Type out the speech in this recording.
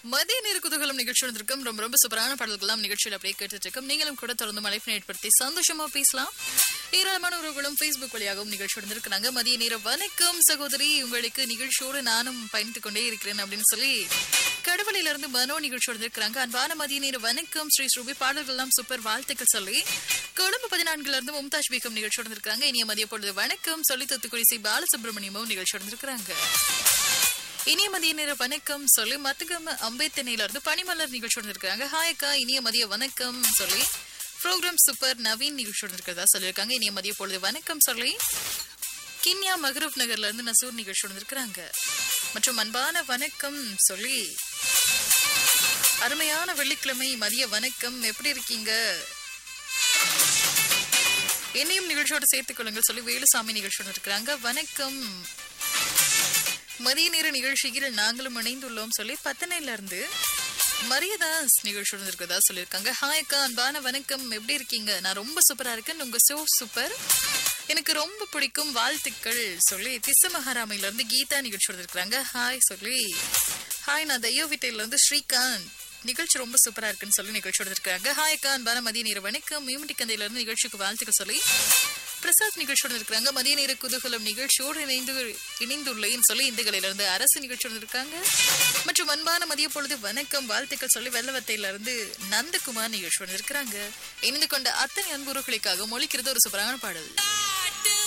மதிய நேர குதூகலம் நிகழ்ச்சி வந்திருக்கும் ரொம்ப ரொம்ப சூப்பரான பாடல்கள்லாம் நிகழ்ச்சியில் அப்படியே கேட்டுட்டு இருக்கோம் நீங்களும் கூட தொடர்ந்து மலைப்பினை ஏற்படுத்தி சந்தோஷமா பேசலாம் ஏராளமான உறவுகளும் Facebook வழியாகவும் நிகழ்ச்சி வந்திருக்கிறாங்க மதிய நேர வணக்கம் சகோதரி உங்களுக்கு நிகழ்ச்சியோடு நானும் பயணித்துக் கொண்டே இருக்கிறேன் அப்படின்னு சொல்லி கடவுளில இருந்து மனோ நிகழ்ச்சி வந்திருக்கிறாங்க அன்பான மதிய நேர வணக்கம் ஸ்ரீ ஸ்ரூபி பாடல்கள்லாம் சூப்பர் வாழ்த்துக்கள் சொல்லி கொழும்பு பதினான்குல இருந்து மும்தாஜ் பேகம் நிகழ்ச்சி வந்திருக்காங்க இனிய மதிய பொழுது வணக்கம் சொல்லி தத்துக்குடி சி பாலசுப்ரமணியமும் நிகழ்ச்சி வந்திருக்கிறாங்க இனிய மதிய நேர வணக்கம் சொல்லி மத்துகம அம்பேத்தனையில இருந்து பனிமலர் நிகழ்ச்சி வந்திருக்காங்க ஹாய் அக்கா இனிய மதிய வணக்கம் சொல்லி ப்ரோக்ராம் சூப்பர் நவீன் நிகழ்ச்சி வந்திருக்கிறதா சொல்லியிருக்காங்க இனிய மதிய பொழுது வணக்கம் சொல்லி கின்யா மகரூப் நகர்ல இருந்து நசூர் நிகழ்ச்சி வந்திருக்கிறாங்க மற்றும் அன்பான வணக்கம் சொல்லி அருமையான வெள்ளிக்கிழமை மதிய வணக்கம் எப்படி இருக்கீங்க என்னையும் நிகழ்ச்சியோட சேர்த்துக் கொள்ளுங்கள் சொல்லி வேலுசாமி நிகழ்ச்சி வந்திருக்கிறாங்க வணக்கம் மதிய நேர நிகழ்ச்சியில் நாங்களும் இணைந்துள்ளோம் சொல்லி பத்தனையில இருந்து மரியதாஸ் நிகழ்ச்சி இருக்கிறதா சொல்லியிருக்காங்க ஹாய் அக்கா அன்பான வணக்கம் எப்படி இருக்கீங்க நான் ரொம்ப சூப்பரா இருக்கேன் உங்க ஷோ சூப்பர் எனக்கு ரொம்ப பிடிக்கும் வாழ்த்துக்கள் சொல்லி திச மகாராமையில இருந்து கீதா நிகழ்ச்சி வந்திருக்காங்க ஹாய் சொல்லி ஹாய் நான் தெய்யோவிட்டையில இருந்து ஸ்ரீகாந்த் நிகழ்ச்சி ரொம்ப சூப்பரா இருக்குன்னு சொல்லி நிகழ்ச்சி வந்திருக்காங்க ஹாய் அக்கா அன்பான மதிய நேர வணக்கம் மீமிட்டி கந்தையில இருந்து நிகழ்ச்சிக்கு வாழ்த்துக்கள் சொல்லி பிரசாத் நிகழ்ச்சியோடு இருக்கிறாங்க மதிய நேர குதூகலம் நிகழ்ச்சியோடு இணைந்து இணைந்துள்ளேன்னு சொல்லி இந்துகளில இருந்து அரசு நிகழ்ச்சியோடு இருக்காங்க மற்றும் அன்பான மதிய பொழுது வணக்கம் வாழ்த்துக்கள் சொல்லி வெள்ளவத்தையில இருந்து நந்தகுமார் நிகழ்ச்சியோடு இருக்கிறாங்க இணைந்து கொண்ட அத்தனை அன்புறவுகளுக்காக மொழிக்கிறது ஒரு சூப்பரான பாடல்